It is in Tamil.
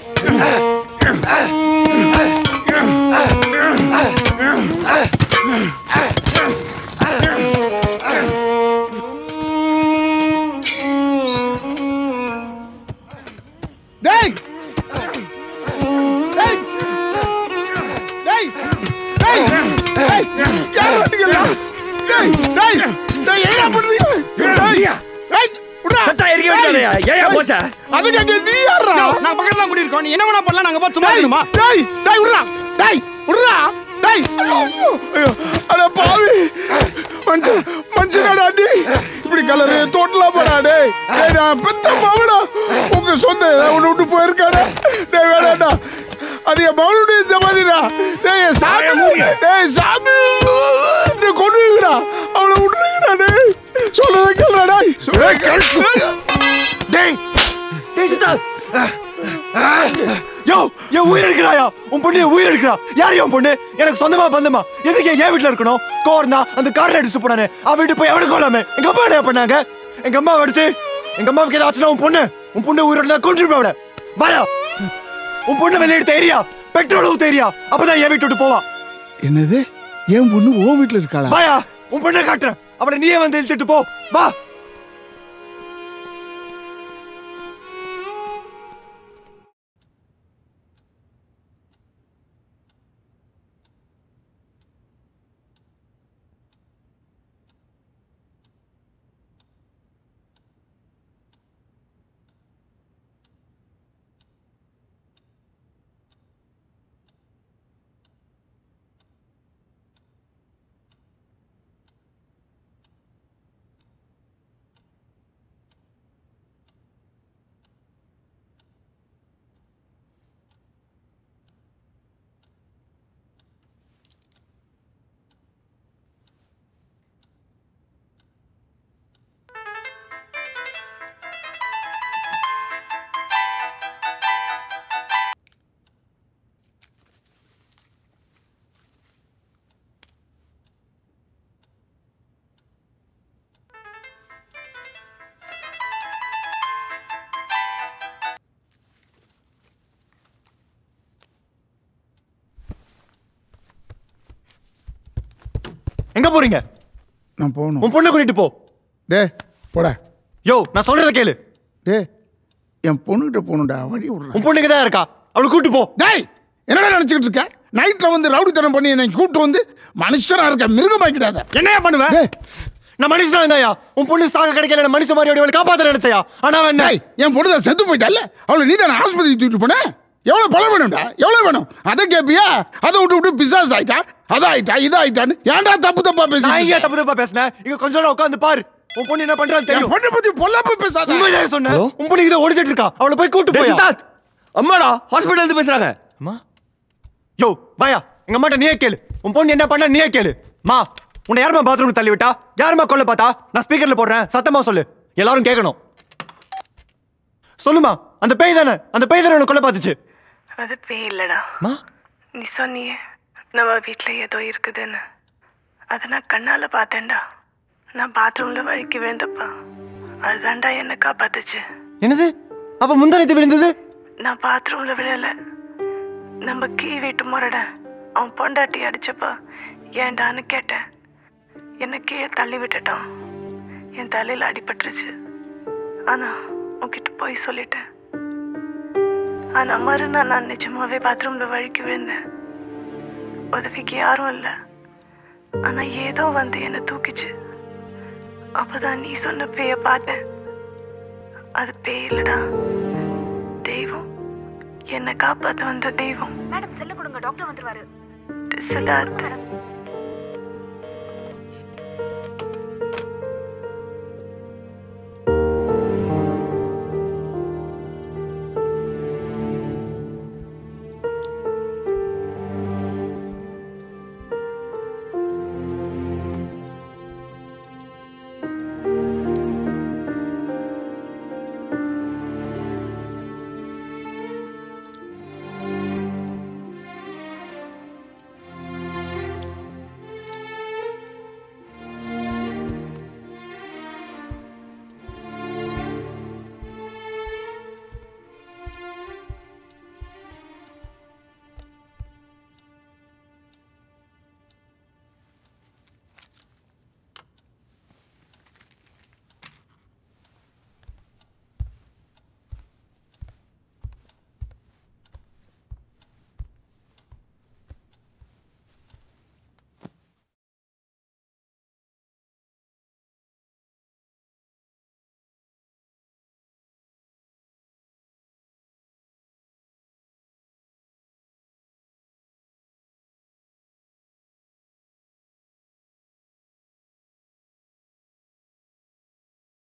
டேய் டேய் டேய் டேய் டேய் யார் வந்தீங்களா டேய் டேய் டேய் என்ன பண்றீங்க டேய் டேய் விட்றா. சட்டா எரிக்க வேண்டியதையா? ஏன்யா டேய், போச்ச? அது கேட்க நீ யாரா நாங்க பக்கத்துல தான் குடியிருக்கோம் நீ என்ன வேணா பண்ணலாம் நாங்க பார்த்து சும்மா டேய் இருக்கணுமா டேய் டேய் விட்றா டேய் விட்றா டேய் ஐயோ ஐயோ, ஐயோ அட பாவி மனுஷன் மனுஷனாடா நீ இப்படி கலரு தோட்டலாம் போடா டேய் டேய் நான் பெத்த மவனா உங்க சொந்த உன்னை விட்டு போயிருக்காடா டேய் வேணாடா அது என் மவனுடைய ஜமாதிடா டேய் என் சாமி டேய் சாமி நீ கொண்டுடா அவளை விட்டுருங்கடா டேய் சொல்றத கேளுடா டேய் சொல்றத கேளு டேய் டேய் சித்தா யோ என் உயிர் எடுக்கிறாயா உன் பொண்ணு என் உயிர் எடுக்கிறா யார் என் பொண்ணு எனக்கு சொந்தமா பந்தமா எதுக்கு என் வீட்டுல இருக்கணும் கோர்னா அந்த கார்ல அடிச்சுட்டு போனானே அவ வீட்டு போய் அவனுக்கு கொள்ளாமே எங்க அம்மா என்ன பண்ணாங்க எங்க அம்மா அடிச்சு எங்க அம்மாவுக்கு ஏதாச்சும் உன் பொண்ணு உன் பொண்ணு உயிரோட கொண்டு அவட வாயா உன் பொண்ணு வெளியே எடுத்த ஏரியா பெட்ரோல் ஊத்த ஏரியா அப்பதான் என் வீட்டு விட்டு போவா என்னது என் பொண்ணு ஓ வீட்டுல இருக்காளா வாயா உன் பொண்ணை காட்டுறேன் அவனை நீயே வந்து இழுத்துட்டு போ வா எங்க போறீங்க நான் போகணும் உன் பொண்ணை கூட்டிட்டு போ டே போடா யோ நான் சொல்றத கேளு டே என் பொண்ணுகிட்ட போகணும்டா வழி விடுறேன் உன் பொண்ணுக்கு தான் இருக்கா அவளை கூட்டு போ டேய் என்னடா நினைச்சுக்கிட்டு இருக்க நைட்ல வந்து ரவுடித்தனம் பண்ணி என்னை கூப்பிட்டு வந்து மனுஷனா இருக்க மிருகமாக்கிடாத என்னையா பண்ணுவேன் டேய் நான் மனுஷனா இருந்தாயா உன் பொண்ணு சாக கிடைக்கல நான் மனுஷ மாதிரி அவளை காப்பாத்த நினைச்சயா ஆனா அவன் என்ன டேய் என் பொண்ணு தான் செத்து போயிட்டால அவளை நீ தானே ஆஸ்பத்திரி தூக்கிட்டு போன எவ்வளவு பணம் வேணும்டா எவ்வளவு வேணும் அதை கேப்பியா அதை விட்டு விட்டு பிசாஸ் ஆயிட்டா அதான் ஆயிட்டா இது ஆயிட்டான்னு ஏன்டா தப்பு தப்பா நான் பேசி ஏன் தப்பு தப்பா பேசினேன் இங்க கொஞ்ச நேரம் உட்காந்து பாரு உன் பொண்ணு என்ன பண்றான்னு என் தெரியும் பொண்ணை பத்தி பொல்லாப்ப பேசாத உண்மையாக சொன்னேன் உன் பொண்ணு இதை ஓடிச்சிட்டு இருக்கா அவளை போய் கூட்டு டேய் போய் சித்தார்த் அம்மாடா ஹாஸ்பிட்டல் இருந்து பேசுறாங்க அம்மா யோ வாயா எங்க அம்மாட்ட நீயே கேளு உன் பொண்ணு என்ன பண்ண நீயே கேளு மா உன்னை யாருமா பாத்ரூம் தள்ளி விட்டா யாருமா கொல்ல பார்த்தா நான் ஸ்பீக்கர்ல போடுறேன் சத்தமா சொல்லு எல்லாரும் கேட்கணும் சொல்லுமா அந்த பேய் தானே அந்த பேய் தானே உன்னை கொல்ல பார்த்துச்சு அது பேய் இல்லடா மா நீ சொன்னியே நம்ம வீட்ல ஏதோ இருக்குதுன்னு அதை நான் கண்ணால பார்த்தேன்டா நான் பாத்ரூம்ல வழுக்கி விழுந்தப்பா அதுதான்டா என்னை காப்பாத்துச்சு என்னது அப்ப முந்தானத்து விழுந்தது நான் பாத்ரூம்ல விழல நம்ம கீ வீட்டு முரட அவன் பொண்டாட்டி அடிச்சப்பா ஏன்டான்னு கேட்டேன் என்னை கீழே தள்ளி விட்டுட்டான் என் தலையில அடிபட்டுருச்சு ஆனா உன்கிட்ட போய் சொல்லிட்டேன் ஆனா மறுநாள் நான் நிஜமாவே பாத்ரூம்ல வழுக்கி விழுந்தேன் உதவிக்கு யாரும் இல்லை ஆனா ஏதோ வந்து என்னை தூக்கிச்சு அப்பதான் நீ சொன்ன பேய பார்த்தேன் அது பேய் இல்லடா தெய்வம் என்னை காப்பாத்த வந்த தெய்வம் மேடம் செல்ல கொடுங்க டாக்டர் வந்துருவாரு சித்தார்த்